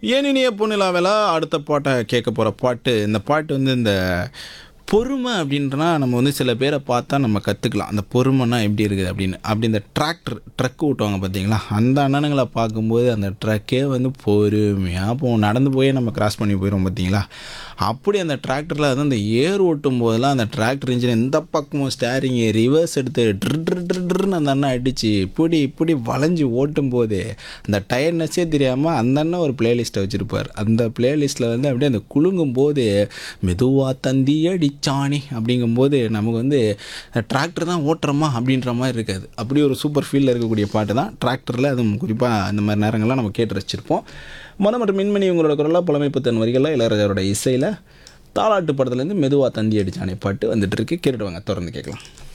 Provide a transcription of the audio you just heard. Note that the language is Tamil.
ஏனினிய பொண்ணிலாவில் அடுத்த பாட்டை கேட்க போகிற பாட்டு இந்த பாட்டு வந்து இந்த பொறுமை அப்படின்றனா நம்ம வந்து சில பேரை பார்த்தா நம்ம கற்றுக்கலாம் அந்த பொறுமைனா எப்படி இருக்குது அப்படின்னு அப்படி இந்த டிராக்டர் ட்ரக் ஓட்டுவாங்க பார்த்தீங்களா அந்த அண்ணனுங்களை பார்க்கும்போது அந்த ட்ரக்கே வந்து பொறுமையாக போகும் நடந்து போய் நம்ம கிராஸ் பண்ணி போயிடும் பார்த்தீங்களா அப்படி அந்த டிராக்டரில் வந்து அந்த ஏர் ஓட்டும் போதெல்லாம் அந்த டிராக்டர் இன்ஜின் எந்த பக்கமும் ஸ்டேரிங்கு ரிவர்ஸ் எடுத்து ட்ரு ட்ரு ட்ரு ட்ருன்னு அந்த அண்ணன் அடித்து இப்படி இப்படி வளைஞ்சு ஓட்டும் போது அந்த டயர்னஸே தெரியாமல் அந்த அண்ணன் ஒரு பிளேலிஸ்ட்டை வச்சுருப்பார் அந்த பிளேலிஸ்ட்டில் வந்து அப்படியே அந்த குலுங்கும் போது மெதுவாக தந்தி அடிச்சானி அப்படிங்கும்போது நமக்கு வந்து டிராக்டர் தான் ஓட்டுறோமா அப்படின்ற மாதிரி இருக்காது அப்படி ஒரு சூப்பர் ஃபீலில் இருக்கக்கூடிய பாட்டு தான் டிராக்டரில் அதுவும் குறிப்பாக அந்த மாதிரி நேரங்கள்லாம் நம்ம கேட்டு ரசிச்சிருப்போம் மன மற்றும் மின்மணி உங்களோட குரலாக புலமைப்பு தன் வரிகளில் இளையராஜாவோட இசையில் தாலாட்டு படத்துலேருந்து மெதுவாக தந்தி அடிச்சானே பாட்டு வந்துட்டு இருக்கு கேட்டுட்டு வாங்க தொடர்ந்து கேட்கலாம்